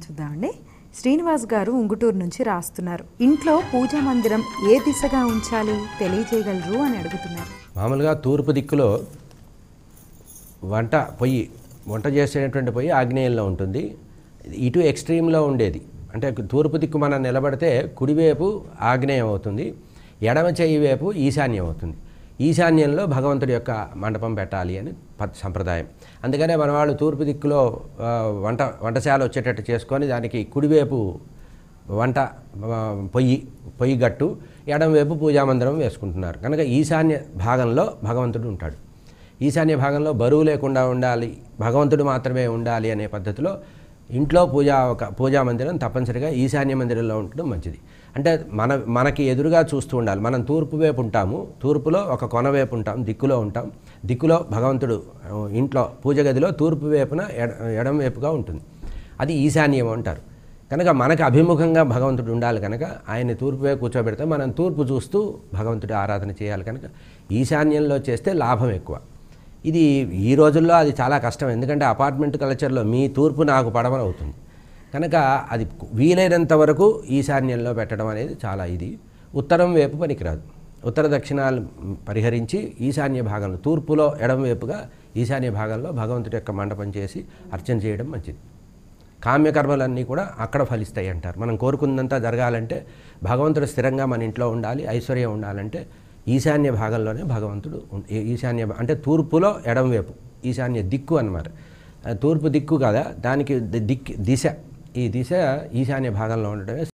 చూద్దామండి శ్రీనివాస్ గారు ఉంగుటూరు నుంచి రాస్తున్నారు ఇంట్లో పూజా మందిరం ఏ దిశగా ఉంచాలి తెలియజేయగలరు అని అడుగుతున్నారు మామూలుగా తూర్పు దిక్కులో వంట పొయ్యి వంట చేసేటువంటి పొయ్యి ఆగ్నేయంలో ఉంటుంది ఇటు ఎక్స్ట్రీమ్లో ఉండేది అంటే తూర్పు దిక్కు మనం నిలబడితే కుడివైపు ఆగ్నేయం అవుతుంది ఎడమ చెయ్యి వైపు ఈశాన్యం అవుతుంది ఈశాన్యంలో భగవంతుడి యొక్క మండపం పెట్టాలి అని పద్ సంప్రదాయం అందుకనే మన వాళ్ళు తూర్పు దిక్కులో ఆ, వంట వంటశాల వచ్చేటట్టు చేసుకొని దానికి కుడివైపు వంట ఆ, పొయ్యి పొయ్యి గట్టు ఎడంవైపు పూజామందిరం వేసుకుంటున్నారు కనుక ఈశాన్య భాగంలో భగవంతుడు ఉంటాడు ఈశాన్య భాగంలో బరువు లేకుండా ఉండాలి భగవంతుడు మాత్రమే ఉండాలి అనే పద్ధతిలో ఇంట్లో పూజా ఒక పూజా మందిరం తప్పనిసరిగా ఈశాన్య మందిరంలో ఉండడం మంచిది అంటే మన మనకి ఎదురుగా చూస్తూ ఉండాలి మనం తూర్పు వైపు ఉంటాము తూర్పులో ఒక కొన వైపు ఉంటాం దిక్కులో ఉంటాం దిక్కులో భగవంతుడు ఆ, ఇంట్లో పూజ గదిలో తూర్పు వైపున ఎడ ఎడం వైపుగా ఉంటుంది అది ఈశాన్యం అంటారు కనుక మనకు అభిముఖంగా భగవంతుడు ఉండాలి కనుక ఆయన తూర్పు వైపు కూర్చోబెడితే మనం తూర్పు చూస్తూ భగవంతుడి ఆరాధన చేయాలి కనుక ఈశాన్యంలో చేస్తే లాభం ఎక్కువ ఇది ఈ రోజుల్లో అది చాలా కష్టం ఎందుకంటే అపార్ట్మెంట్ కల్చర్లో మీ తూర్పు నాకు పడమని అవుతుంది కనుక అది వీలైనంత వరకు ఈశాన్యంలో పెట్టడం అనేది చాలా ఇది ఉత్తరం వైపు పనికిరాదు ఉత్తర దక్షిణాలు పరిహరించి ఈశాన్య భాగంలో తూర్పులో ఎడం వైపుగా ఈశాన్య భాగంలో భగవంతుడి యొక్క మండపం చేసి అర్చన చేయడం మంచిది కామ్యకర్మలన్నీ కూడా అక్కడ ఫలిస్తాయి అంటారు మనం కోరుకున్నంత జరగాలంటే భగవంతుడు స్థిరంగా మన ఇంట్లో ఉండాలి ఐశ్వర్యం ఉండాలంటే ఈశాన్య భాగంలోనే భగవంతుడు ఉం- ఈ- ఈశాన్య భా- అంటే తూర్పులో ఎడం వైపు ఈశాన్య దిక్కు అన్నమాట ఆ తూర్పు దిక్కు కదా దానికి ది- దిక్ దిశ ఈ దిశ ఈశాన్య భాగంలో ఉండడమే